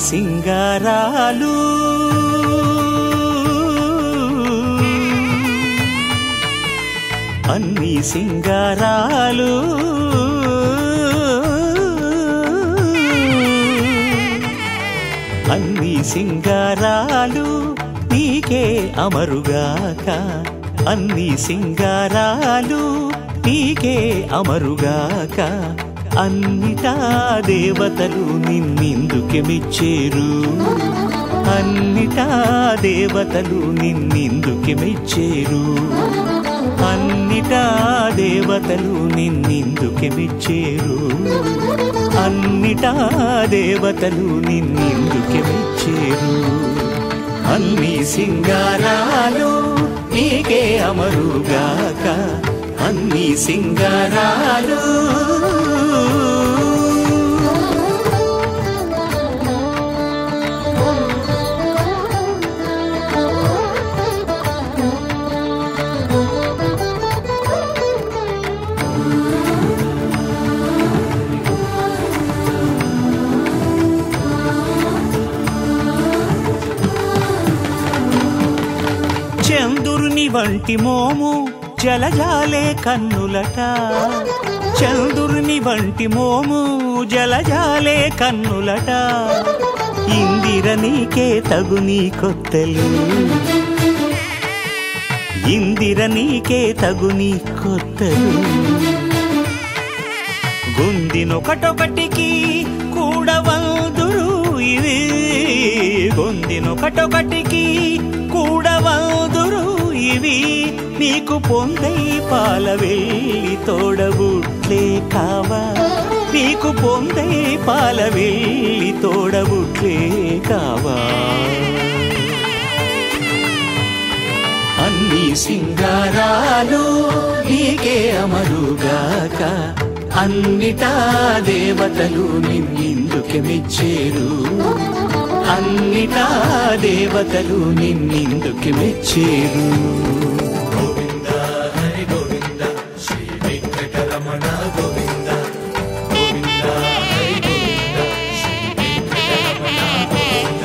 సింగారాలు అన్ని సింగారాలు అన్ని సింగారాలు నీకే అమరుగాక అన్ని సింగారాలు నీకే అమరుగాక అన్నిటా దేవతలు నిన్నిందుకే మెచ్చేరు అన్నిటా దేవతలు నిన్నిందుకే మెచ్చేరు అన్నిటా దేవతలు నిన్నిందుకే మెచ్చేరు అన్నిటా దేవతలు నిన్నిందుకే మెచ్చేరు అన్ని సింగారాలు నీకే అమరుగాక అన్ని సింగారాలు చంద్రుని వంటి మోము జలజాలే కన్నులట చంద్రుని వంటి మోము జలజాలే కన్నులట ఇందిర నీకే తగు నీ కొత్తలు ఇందిర నీకే తగు నీ కొత్తలు గొందినొకటొకటికి కూడవందురు ఇవి గొందినొకటొకటికి కూడవందురు ఇవి నీకు పొందై పాల వెళ్ళి తోడబుట్లే కావా నీకు పొందై పాల వెళ్ళి తోడబుట్లే కావా అన్ని సింగారాలు నీకే అమరుగాక అన్నిటా దేవతలు నిన్నిందుకే మెచ్చేరు అన్నిటా దేవతలు నిన్నిందుకే మెచ్చేరు గోవింద హరి గోవింద శ్రీ వెంకటరమణ గోవింద గోవింద హరి గోవింద శ్రీ వెంకటరమణ గోవింద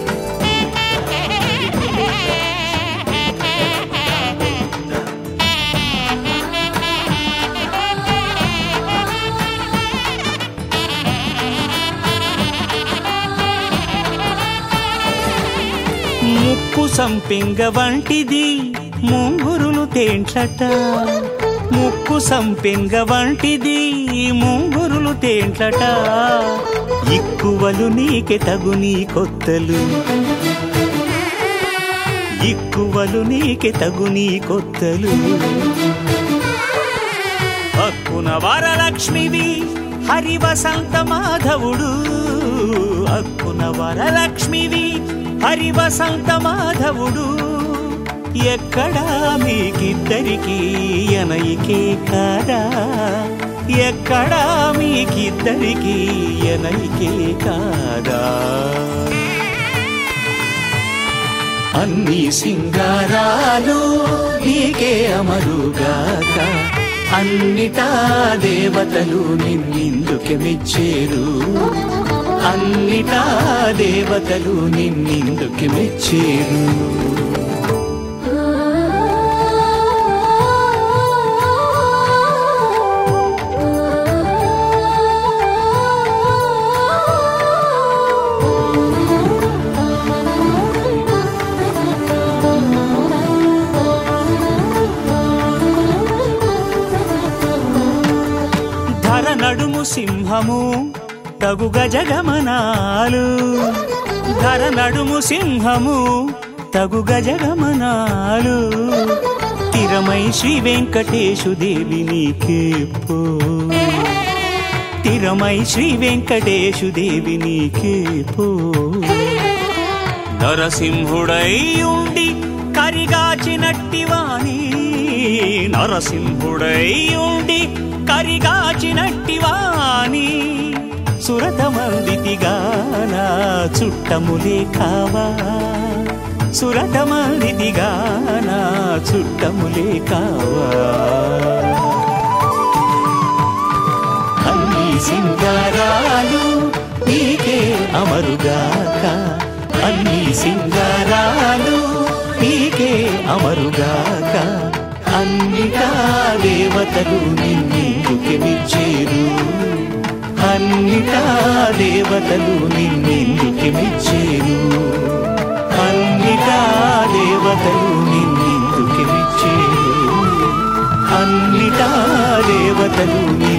ముక్కు సంపింగ వంటిది ముంగురులు తేంట్లట ముక్కు సంపింగ వంటిది ముంగురులు తేంట్లట ఇక్కువలు నీకే తగు నీ కొత్తలు ఇక్కువలు నీకే తగు నీ కొత్తలు అక్కున వరలక్ష్మివి హరి వసంత మాధవుడు అక్కున వరలక్ష్మివి హరి వసంత మాధవుడు ఎక్కడా మీకిద్దరికి ఎనయికే కాదా ఎక్కడా మీకిద్దరికి ఎనయికే కాదా అన్ని సింగారాలు నీకే అమరుగాక అన్నిటా దేవతలు నిన్నిందుకే మెచ్చేరు అన్నిటా దేవతలు నిన్నిందుకే మెచ్చేరు ధర నడుము సింహము తగు గజగమనాలు ధర నడుము సింహము తగు గజగమనాలు తిరమై శ్రీ వెంకటేశు దేవి నీకే పో తిరమై శ్రీ వెంకటేశు దేవి నీకే పో నరసింహుడై ఉండి కరిగాచినట్టివాని నరసింహుడై ఉండి కరిగాచినట్టివాని సురతమందితిగాన చుట్టములే కావా సురతమందితిగాన చుట్టములే కావా అన్ని సింగారాలు నీకే అమరుగాక అన్ని సింగారాలు నీకే అమరుగాక అన్నిటా దేవతలు నిన్నెందుకు మెచ్చేరు అన్నిటా దేవతలు నిన్నెందుకు మెచ్చేరు అన్నిటా దేవతలు నిన్నెందుకు మెచ్చేరు అన్నిటా దేవతలు